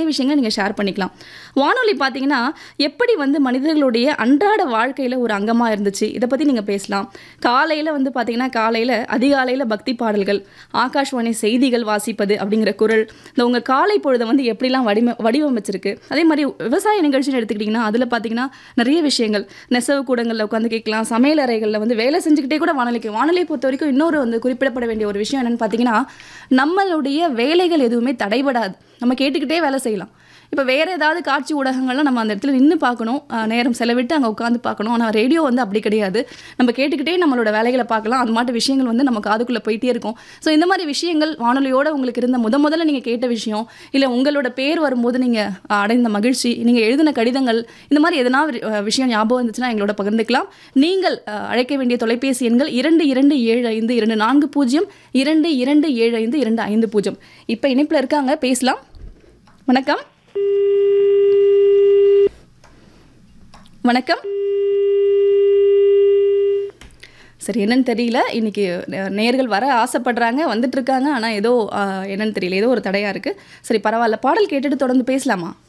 விஷயங்களை நீங்கள் ஷேர் பண்ணிக்கலாம் வானொலி பார்த்தீங்கன்னா எப்படி வந்து மனிதர்களுடைய அன்றாட வாழ்க்கையில் ஒரு அங்கமாக இருந்துச்சு இதை பற்றி நீங்கள் பேசலாம் காலையில் வந்து பார்த்தீங்கன்னா காலையில் அதிகாலையில் பக்தி பாடல்கள் ஆகாஷ்வாணி செய்திகள் வாசிப்பது அப்படிங்கிற குரல் இந்த உங்கள் காலை பொழுதை வந்து எப்படிலாம் வடிவ வடிவமைச்சிருக்கு அதே மாதிரி விவசாய நிகழ்ச்சின்னு எடுத்துக்கிட்டிங்கன்னா அதில் பார்த்தீங்கன்னா நிறைய விஷயங்கள் நெசவு கூடங்களில் உட்காந்து கேட்கலாம் சமையல் அறைகளில் வந்து வேலை செஞ்சுக்கிட்டே கூட வானொலிக்கு வானொலியை பொறுத்த வரைக்கும் இன்னொரு வந்து குறிப்பிடப்பட வேண்டிய ஒரு விஷயம் என்னென்னு பார்த்தீங்கன்னா நம்மளுடைய வேலைகள் எதுவுமே தடைபடாது நம்ம கேட்டுக்கிட்டே வேலை செய்யலாம் இப்போ வேறு ஏதாவது காட்சி ஊடகங்கள்லாம் நம்ம அந்த இடத்துல நின்று பார்க்கணும் அஹ் நேரம் செலவிட்டு அங்கே உட்காந்து பார்க்கணும் ஆனால் ரேடியோ வந்து அப்படி கிடையாது நம்ம கேட்டுக்கிட்டே நம்மளோட வேலைகளை பார்க்கலாம் அது மாட்டு விஷயங்கள் வந்து நம்ம காதுக்குள்ளே போயிட்டே இருக்கும் ஸோ இந்த மாதிரி விஷயங்கள் வானொலியோட உங்களுக்கு இருந்த முத முதல்ல நீங்கள் கேட்ட விஷயம் இல்லை உங்களோட பேர் வரும்போது நீங்கள் அடைந்த மகிழ்ச்சி நீங்கள் எழுதின கடிதங்கள் இந்த மாதிரி எதனா ஒரு, அஹ், விஷயம் ஞாபகம் இருந்துச்சுன்னா எங்களோட பகிர்ந்துக்கலாம் நீங்கள் அஹ், அழைக்க வேண்டிய தொலைபேசி எண்கள் இரண்டு இரண்டு ஏழு ஐந்து இரண்டு நான்கு பூஜ்ஜியம் இரண்டு இரண்டு ஏழு ஐந்து இரண்டு ஐந்து பூஜ்ஜியம் இப்போ இணைப்பில் இருக்காங்க பேசலாம் வணக்கம் வணக்கம் சரி என்னன்னு தெரியல இன்னைக்கு நே- நேர்கள் வர ஆசைப்படுறாங்க வந்துட்டு இருக்காங்க ஆனால் ஏதோ ஆஹ், என்னன்னு தெரியல ஏதோ ஒரு தடையா இருக்கு சரி பரவாயில்ல பாடல் கேட்டுட்டு தொடர்ந்து பேசலாமா